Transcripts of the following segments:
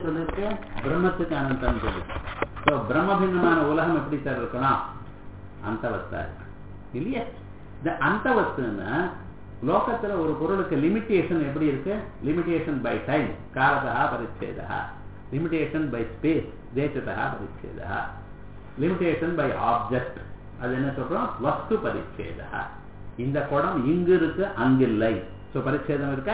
சொல்லிருக்கு பிரம்மத்துக்கு அனந்தம் சொல்லிருக்கு ஸோ பிரம்மபின்னமான உலகம் எப்படி சார் இருக்கணும் அந்தவஸ்தா இருக்கு இல்லையா இந்த அந்தவஸ்துன்னா லோகத்துல ஒரு பொருளுக்கு லிமிட்டேஷன் எப்படி இருக்கு லிமிட்டேஷன் பை டைம் காலதா பரிச்சேதா லிமிட்டேஷன் பை ஸ்பேஸ் தேசத்தா பரிச்சேதா லிமிட்டேஷன் பை ஆப்ஜெக்ட் அது என்ன சொல்றோம் வஸ்து பரிச்சேதா இந்த குடம் இங்கு இருக்கு அங்கில்லை ஸோ பரிச்சேதம் இருக்கா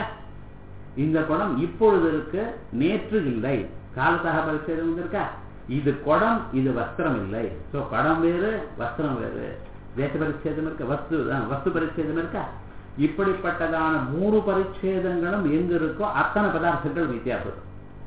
இந்த குடம் இப்பொழுது இருக்கு நேற்று இல்லை காலத்தாக பரிச்சேதம் இருக்கா இது குடம் இது வஸ்திரம் இல்லை ஸோ குடம் வேறு வஸ்திரம் வேறு தேச பரிச்சேதம் இருக்கா வஸ்து வஸ்து பரிச்சேதம் இருக்கா இப்படிப்பட்டதான மூணு பரிச்சேதங்களும் எங்க இருக்கோ அத்தனை பதார்த்தங்கள் வித்தியாபுதம்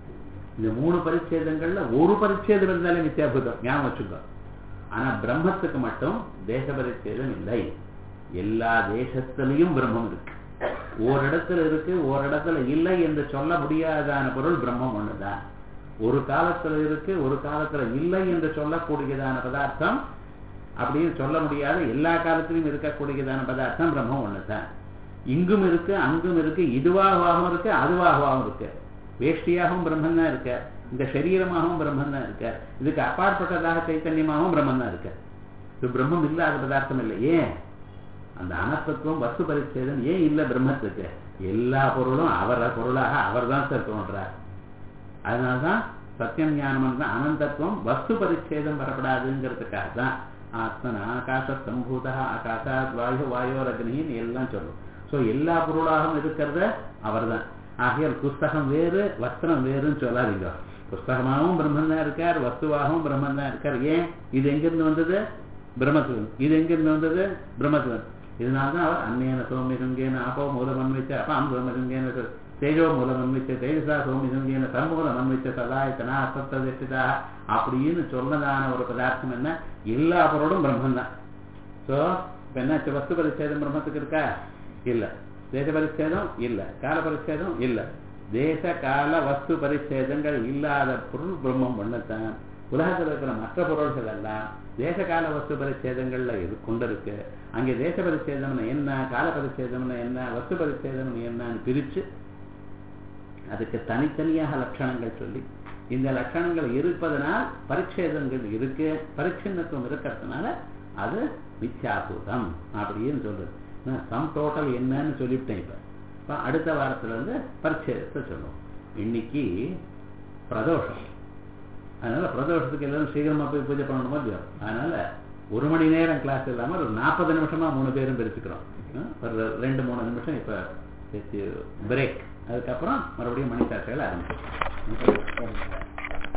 இந்த மூணு பரிச்சேதங்கள்ல ஒரு பரிச்சேதம் இருந்தாலே வித்தியாபுதம் ஞாபகம் வச்சுக்கோ ஆனா பிரம்மத்துக்கு மட்டும் தேச பரிச்சேதம் இல்லை எல்லா தேசத்திலையும் பிரம்மம் இருக்கு ஓரிடத்துல இருக்கு ஓரிடத்துல இல்லை என்று சொல்ல முடியாதான பொருள் பிரம்மம் ஒண்ணுதான் ஒரு காலத்துல இருக்கு ஒரு காலத்துல இல்லை என்று சொல்லக்கூடியதான பதார்த்தம் அப்படின்னு சொல்ல முடியாத எல்லா காலத்திலும் இருக்கக்கூடியதான பதார்த்தம் பிரம்மம் ஒண்ணுதான் இங்கும் இருக்கு அங்கும் இருக்கு இதுவாகவும் இருக்கு அதுவாகவும் இருக்கு வேஷ்டியாகவும் பிரம்மன் தான் இருக்க இந்த சரீரமாகவும் பிரம்மன் தான் இருக்க இதுக்கு அப்பாற்பட்டதாக சைத்தன்யமாகவும் பிரம்மன் தான் இருக்க இது பிரம்மம் இல்லாத பதார்த்தம் இல்லை ஏன் அந்த அனத்தத்துவம் வஸ்து பரிச்சேதம் ஏன் இல்லை பிரம்மத்துக்கு எல்லா பொருளும் அவர பொருளாக அவர் தான் சார் தோன்றார் அதனால்தான் சத்தியம் ஞானம் தான் அனந்தத்துவம் வஸ்து பரிச்சேதம் வரப்படாதுங்கிறதுக்காக தான் ஆத்மன ஆகாச சம்பூதா ஆகாசாத் வாயு வாயோர் அக்னின்னு எல்லாம் சொல்லும் ஸோ எல்லா பொருளாகவும் இருக்கிறத அவர் தான் ஆகையால் புஸ்தகம் வேறு வஸ்திரம் வேறுன்னு சொல்லாதீங்க புஸ்தகமாகவும் பிரம்மன் தான் இருக்கார் வஸ்துவாகவும் பிரம்மன் தான் இருக்கார் ஏன் இது எங்கிருந்து வந்தது பிரம்மத்துவன் இது எங்கிருந்து வந்தது பிரம்மத்துவன் இதனால்தான் அவர் அந்நேன சோமிகங்கேன ஆப்போ மூலம் அன்விச்ச அப்பாம் சோமிகங்கேன தேஜோ மூலம் அன்விச்ச தேஜசா சோமிகங்கேன சம்மூலம் அன்விச்ச சதாயத்தனா அசப்தா அப்படின்னு சொன்னதான ஒரு பதார்த்தம் என்ன எல்லா பொருளும் பிரம்மன் தான் ஸோ இப்போ என்ன வஸ்து பரிச்சேதம் பிரம்மத்துக்கு இருக்கா இல்லை தேச பரிச்சேதம் இல்லை கால பரிச்சேதம் இல்லை தேச கால வஸ்து பரிச்சேதங்கள் இல்லாத பொருள் பிரம்மம் ஒண்ணுதான் உலகத்தில் இருக்கிற மற்ற பொருள்கள் எல்லாம் தேச கால வஸ்து பரிச்சேதங்கள்ல இது கொண்டிருக்கு அங்கே தேச பரிச்சேதம்னு என்ன கால பரிச்சேதம்னு என்ன வஸ்து பரிச்சேதம்னு என்னன்னு பிரிச்சு அதுக்கு தனித்தனியாக லட்சணங்கள் சொல்லி இந்த லட்சணங்கள் இருப்பதனால் பரிச்சேதங்கள் இருக்கு பரிச்சின்னத்துவம் இருக்கிறதுனால அது மித்யாபூதம் அப்படின்னு சொல்றது சம் டோட்டல் என்னன்னு சொல்லிவிட்டேன் இப்ப இப்போ அடுத்த வாரத்துல இருந்து பரிச்சேதத்தை சொல்லுவோம் இன்னைக்கு பிரதோஷம் அதனால பிரதோஷத்துக்கு எல்லாரும் சீக்கிரமா போய் பூஜை பண்ணணுமோ இல்லையோ அதனால ஒரு மணி நேரம் கிளாஸ் இல்லாம ஒரு நாற்பது நிமிஷமா மூணு பேரும் பிரிச்சுக்கிறோம் ஒரு ரெண்டு மூணு நிமிஷம் இப்ப பிரேக் அதுக்கப்புறம் மறுபடியும் மணி சாட்சிகள் ஆரம்பிக்கும்